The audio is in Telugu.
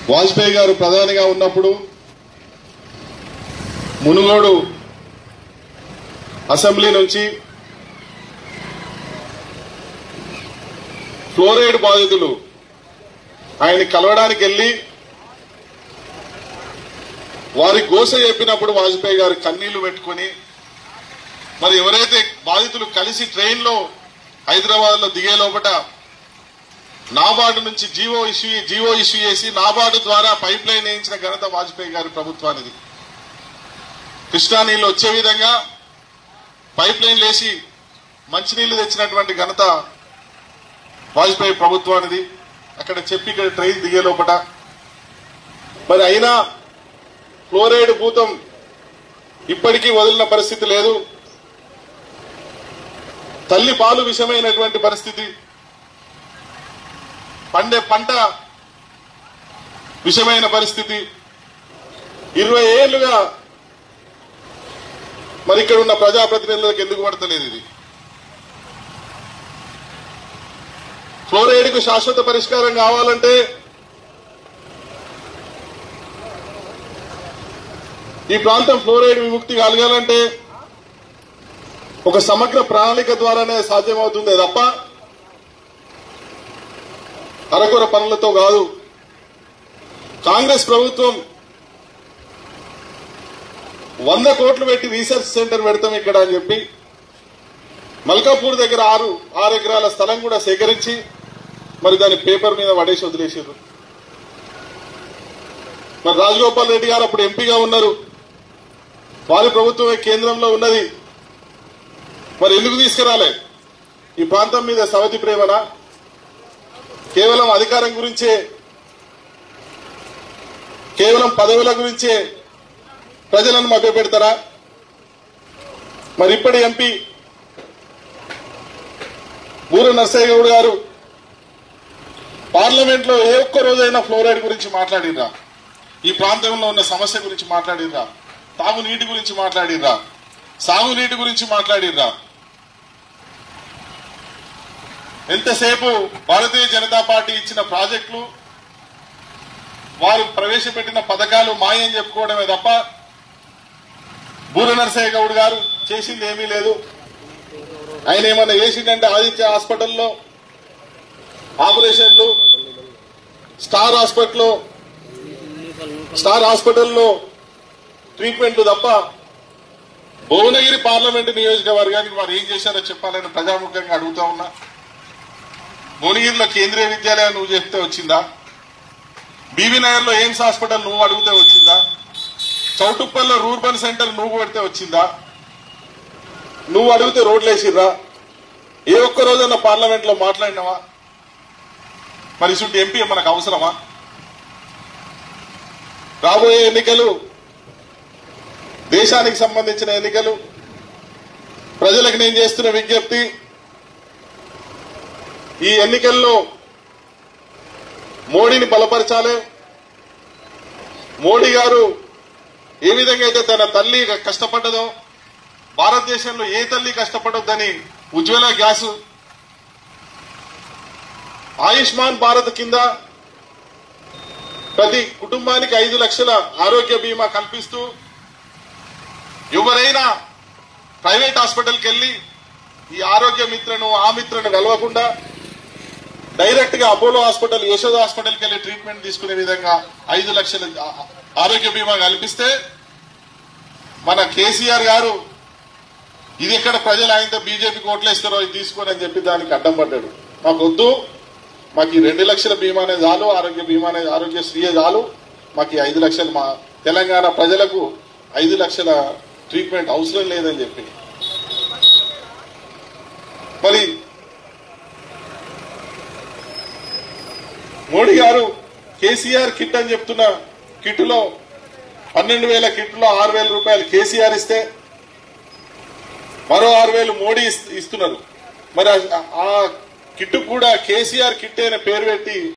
వాజ్పేయి గారు ప్రధానిగా ఉన్నప్పుడు మునుగోడు అసెంబ్లీ నుంచి ఫ్లోరైడ్ బాధితులు ఆయన కలవడానికి వెళ్లి వారి గోస చెప్పినప్పుడు వాజ్పేయి గారు కన్నీళ్లు పెట్టుకుని మరి ఎవరైతే బాధితులు కలిసి ట్రైన్ లో హైదరాబాద్ లో దిగే లోపట నాబార్డు నుంచి జీవో ఇష్యూ జీవో ఇష్యూ చేసి నాబార్డు ద్వారా పైప్ లైన్ వేయించిన ఘనత వాజ్పేయి గారి ప్రభుత్వానిది కృష్ణా నీళ్లు వచ్చే విధంగా పైప్ లైన్ లేసి మంచినీళ్లు తెచ్చినటువంటి ఘనత వాజ్పేయి ప్రభుత్వానిది అక్కడ చెప్పి ఇక్కడ ట్రైన్ దిగే లోపట మరి అయినా ఫ్లోరైడ్ భూతం ఇప్పటికీ వదిలిన పరిస్థితి లేదు తల్లి పాలు విషమైనటువంటి పరిస్థితి పండే పంట విషమైన పరిస్థితి ఇరవై ఏళ్లుగా మరి ఇక్కడ ఉన్న ప్రజాప్రతినిధులకు ఎందుకు పడతలేదు ఇది ఫ్లోరైడ్ కు శాశ్వత పరిష్కారం కావాలంటే ఈ ప్రాంతం ఫ్లోరైడ్ విముక్తి కలగాలంటే ఒక సమగ్ర ప్రణాళిక ద్వారానే సాధ్యమవుతుందే తప్ప అరకొర పనులతో కాదు కాంగ్రెస్ ప్రభుత్వం వంద కోట్లు పెట్టి రీసెర్చ్ సెంటర్ పెడతాం ఇక్కడ అని చెప్పి మల్కాపూర్ దగ్గర ఆరు ఆరు ఎకరాల స్థలం కూడా సేకరించి మరి దాని పేపర్ మీద పడేసి వదిలేసారు మరి రాజగోపాల్ రెడ్డి గారు అప్పుడు ఎంపీగా ఉన్నారు వారి ప్రభుత్వమే కేంద్రంలో ఉన్నది మరి ఎందుకు తీసుకురాలే ఈ ప్రాంతం మీద సవతి ప్రేమనా కేవలం అధికారం గురించే కేవలం పదవుల గురించే ప్రజలను మభ్య పెడతారా మరి ఇప్పటి ఎంపీ బూర నర్సయ్య గౌడ్ గారు పార్లమెంట్ లో ఏ ఒక్క రోజైనా ఫ్లోరైడ్ గురించి మాట్లాడిర్రా ఈ ప్రాంతంలో ఉన్న సమస్య గురించి మాట్లాడిర్రా తాగునీటి గురించి మాట్లాడిర్రా సాగునీటి గురించి మాట్లాడిర్రా ఎంతసేపు భారతీయ జనతా పార్టీ ఇచ్చిన ప్రాజెక్టులు వారు ప్రవేశపెట్టిన పథకాలు మాయం చెప్పుకోవడమే తప్ప బూర నరసయ్య గౌడ్ గారు చేసింది ఏమీ లేదు ఆయన ఏమన్నా చేసిందంటే ఆదిత్య హాస్పిటల్లో ఆపరేషన్లు స్టార్ హాస్పిటల్లో స్టార్ హాస్పిటల్లో ట్రీట్మెంట్లు తప్ప భువనగిరి పార్లమెంటు నియోజకవర్గానికి వారు ఏం చేశారో చెప్పాలని ప్రజాముఖంగా అడుగుతా ఉన్నా భువనగిరిలో కేంద్రీయ విద్యాలయం నువ్వు చెప్తే వచ్చిందా బీవీ నగర్ లో ఎయిమ్స్ హాస్పిటల్ నువ్వు అడిగితే వచ్చిందా చౌటుప్పల్లో రూర్బన్ సెంటర్ నువ్వు పెడితే వచ్చిందా నువ్వు అడిగితే రోడ్లు వేసిర్రా ఏ ఒక్క రోజైనా పార్లమెంట్ లో మాట్లాడినావా మరి ఇటువంటి ఎంపీ మనకు అవసరమా రాబోయే ఎన్నికలు దేశానికి సంబంధించిన ఎన్నికలు ప్రజలకు నేను చేస్తున్న విజ్ఞప్తి ఈ ఎన్నికల్లో మోడీని బలపరచాలి మోడీ గారు ఏ విధంగా అయితే తన తల్లి కష్టపడ్డదో భారతదేశంలో ఏ తల్లి కష్టపడొద్దని ఉజ్వల గ్యాస్ ఆయుష్మాన్ భారత్ కింద ప్రతి కుటుంబానికి ఐదు లక్షల ఆరోగ్య బీమా కల్పిస్తూ ఎవరైనా ప్రైవేట్ హాస్పిటల్కి వెళ్లి ఈ ఆరోగ్య మిత్రను ఆ మిత్రను కలవకుండా డైరెక్ట్ గా అపోలో హాస్పిటల్ యశోద హాస్పిటల్కి వెళ్లి ట్రీట్మెంట్ తీసుకునే విధంగా ఐదు లక్షల ఆ- ఆరోగ్య బీమా కల్పిస్తే మన కేసీఆర్ గారు ఇది ఎక్కడ ప్రజలు ఆయనతో బీజేపీకి ఓట్లేస్తారో ఇది తీసుకొని అని చెప్పి దానికి అడ్డం పడ్డాడు మాకు వద్దు మాకు ఈ రెండు లక్షల బీమానే చాలు ఆరోగ్య బీమానే ఆరోగ్యశ్రీయే చాలు మాకు ఈ ఐదు లక్షలు మా తెలంగాణ ప్రజలకు ఐదు లక్షల ట్రీట్మెంట్ అవసరం లేదని చెప్పి మరి మోడీ గారు కేసీఆర్ కిట్ అని చెప్తున్న కిట్లో పన్నెండు వేల కిట్లో ఆరు వేల రూపాయలు కేసీఆర్ ఇస్తే మరో ఆరు వేలు మోడీ ఇస్- ఇస్తున్నారు మరి ఆ- ఆ కిట్ కూడా కేసీఆర్ కిట్ అనే పేరు పెట్టి